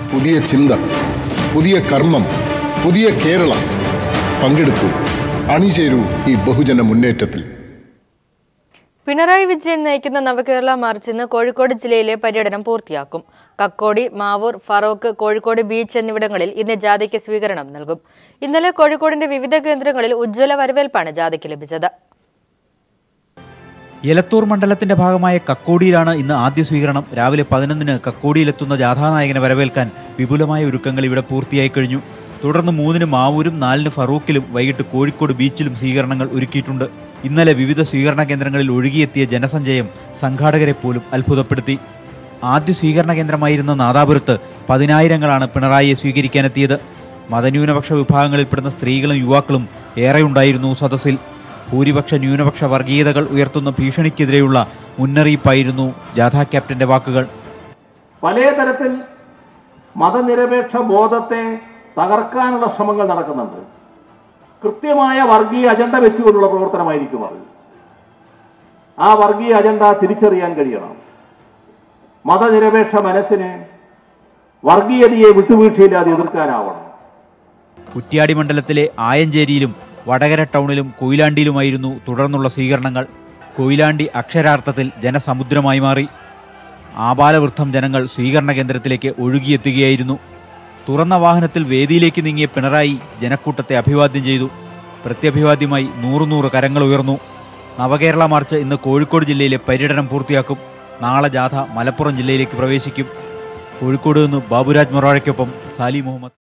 പുതിയ ചിന്ത പുതിയ കർമ്മം പുതിയ കേരളം പങ്കെടുക്കൂ അണിചേരൂ ഈ ബഹുജന മുന്നേറ്റത്തിൽ പിണറായി വിജയൻ നയിക്കുന്ന നവകേരള മാർച്ച് ഇന്ന് കോഴിക്കോട് ജില്ലയിലെ പര്യടനം പൂർത്തിയാക്കും കക്കോടി മാവൂർ ഫറോക്ക് കോഴിക്കോട് ബീച്ച് എന്നിവിടങ്ങളിൽ ഇന്ന് ജാഥയ്ക്ക് സ്വീകരണം നൽകും ഇന്നലെ കോഴിക്കോടിന്റെ വിവിധ കേന്ദ്രങ്ങളിൽ ഉജ്ജ്വല വരവേൽപ്പാണ് ജാഥയ്ക്ക് ലഭിച്ചത് എലത്തൂർ മണ്ഡലത്തിന്റെ ഭാഗമായ കക്കോടിയിലാണ് ഇന്ന് ആദ്യ സ്വീകരണം രാവിലെ പതിനൊന്നിന് കക്കോടിയിലെത്തുന്ന ജാഥാനായകനെ വരവേൽക്കാൻ വിപുലമായ ഒരുക്കങ്ങൾ ഇവിടെ പൂർത്തിയായി കഴിഞ്ഞു തുടർന്ന് മൂന്നിന് മാവൂരും നാലിന് ഫറൂഖിലും വൈകിട്ട് കോഴിക്കോട് ബീച്ചിലും സ്വീകരണങ്ങൾ ഒരുക്കിയിട്ടുണ്ട് ഇന്നലെ വിവിധ സ്വീകരണ കേന്ദ്രങ്ങളിൽ ഒഴുകിയെത്തിയ ജനസഞ്ചയം സംഘാടകരെ പോലും അത്ഭുതപ്പെടുത്തി ആദ്യ സ്വീകരണ കേന്ദ്രമായിരുന്ന നാദാപുരത്ത് പതിനായിരങ്ങളാണ് പിണറായിയെ സ്വീകരിക്കാനെത്തിയത് മതന്യൂനപക്ഷ വിഭാഗങ്ങളിൽപ്പെടുന്ന സ്ത്രീകളും യുവാക്കളും ഏറെയുണ്ടായിരുന്നു സദസ്സിൽ ഭൂരിപക്ഷ ന്യൂനപക്ഷ വർഗീയതകൾ ഉയർത്തുന്ന ഭീഷണിക്കെതിരെയുള്ള മുന്നറിയിപ്പായിരുന്നു ജാഥാ ക്യാപ്റ്റന്റെ വാക്കുകൾ പല തരത്തിൽ മതനിരപേക്ഷ ബോധത്തെ തകർക്കാനുള്ള ശ്രമങ്ങൾ നടക്കുന്നുണ്ട് കൃത്യമായ വർഗീയ അജണ്ട വെച്ചുകൊണ്ടുള്ള പ്രവർത്തനമായിരിക്കും അത് ആ വർഗീയ അജണ്ട തിരിച്ചറിയാൻ കഴിയണം മതനിരപേക്ഷ മനസ്സിന് വർഗീയതയെ വിട്ടുവീഴ്ചയില്ലാതെ എതിർക്കാനാവണം കുറ്റ്യാടി മണ്ഡലത്തിലെ ആയഞ്ചേരിയിലും വടകര ടൗണിലും കൊയിലാണ്ടിയിലുമായിരുന്നു തുടർന്നുള്ള സ്വീകരണങ്ങൾ കൊയിലാണ്ടി അക്ഷരാർത്ഥത്തിൽ ജനസമുദ്രമായി മാറി ആപാലവൃദ്ധം ജനങ്ങൾ സ്വീകരണ കേന്ദ്രത്തിലേക്ക് ഒഴുകിയെത്തുകയായിരുന്നു തുറന്ന വാഹനത്തിൽ വേദിയിലേക്ക് നീങ്ങിയ പിണറായി ജനക്കൂട്ടത്തെ അഭിവാദ്യം ചെയ്തു പ്രത്യഭിവാദ്യമായി നൂറ് നൂറ് കരങ്ങൾ ഉയർന്നു നവകേരള മാർച്ച് ഇന്ന് കോഴിക്കോട് ജില്ലയിലെ പര്യടനം പൂർത്തിയാക്കും നാളെ ജാഥ മലപ്പുറം ജില്ലയിലേക്ക് പ്രവേശിക്കും കോഴിക്കോട് നിന്ന് ബാബുരാജ് മൊറാഴയ്ക്കൊപ്പം സാലി മുഹമ്മദ്